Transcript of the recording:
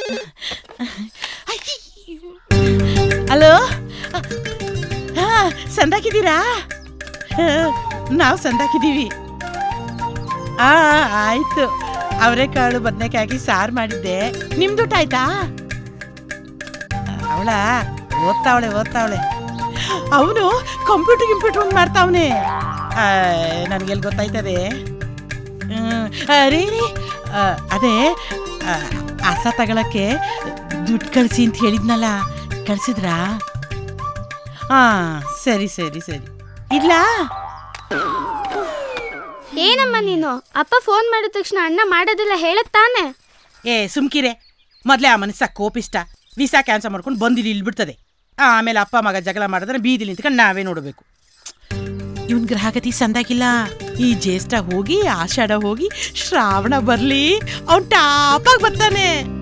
hello ಹಾ ಸಂದಾಕಿದ್ದೀರಾ ನಾವು ಸಂದಾಕಿದ್ದೀವಿ ಆ ಆಯ್ತು ಅವರೆಕಾಳು ಬದನೆಕಾಯಿ ಸಾರು ಮಾಡಿದ್ದೆ ನಿಮ್ದು ಊಟ ಆಯ್ತಾ ಅವಳ ಓದ್ತಾವಳೆ ಓದ್ತಾವಳೆ ಅವನು ಕಂಪ್ಯೂಟರ್ ಗಿಂಪ್ಯೂಟರ್ ಒಂದು ಮಾಡ್ತಾವನೆ ನನಗೆಲ್ಲಿ ಗೊತ್ತಾಯ್ತದೆ ಹ್ಮ್, ಆ, ರೀ ರೀ, ಆ, ಅದೇ ಆ, ಹಸ ತಗೊಳಕ್ಕೆ ದುಡ್ಡು ಕಳಿಸಿ ಅಂತ ಹೇಳಿದ್ನಲ್ಲ ಕಳ್ಸಿದ್ರಾ ಹಾ ಸರಿ ಸರಿ ಸರಿ ಇಲ್ಲ ಏನಮ್ಮ ನೀನು ಅಪ್ಪ ಫೋನ್ ಮಾಡಿದ ತಕ್ಷಣ ಅಣ್ಣ ಮಾಡೋದಿಲ್ಲ ಹೇಳತ್ತಾನೆ ಏ ಸುಮ್ಕಿರೆ ಮೊದಲೇ ಆ ಮನಸ್ಸ ಕೋಪಿಷ್ಟ ವೀಸಾ ಕ್ಯಾನ್ಸಲ್ ಮಾಡ್ಕೊಂಡು ಬಂದಿಲ್ಲಿ ಇಲ್ಲಿ ಬಿಡ್ತದೆ ಆಮೇಲೆ ಅಪ್ಪ ಮಗ ಜಗಳ ಮಾಡಿದ್ರೆ ಬೀದಿಲಿ ನಿಂತ್ಕೊಂಡು ನಾವೇ ನೋಡಬೇಕು ಇವನ್ ಗ್ರಹಗತಿ ಸಂದಾಗಿಲ್ಲ ಈ ಜ್ಯೇಷ್ಠ ಹೋಗಿ ಆಷಾಢ ಹೋಗಿ ಶ್ರಾವಣ ಬರ್ಲಿ ಅವ್ನ್ ಟಾಪಾಗಿ ಬರ್ತಾನೆ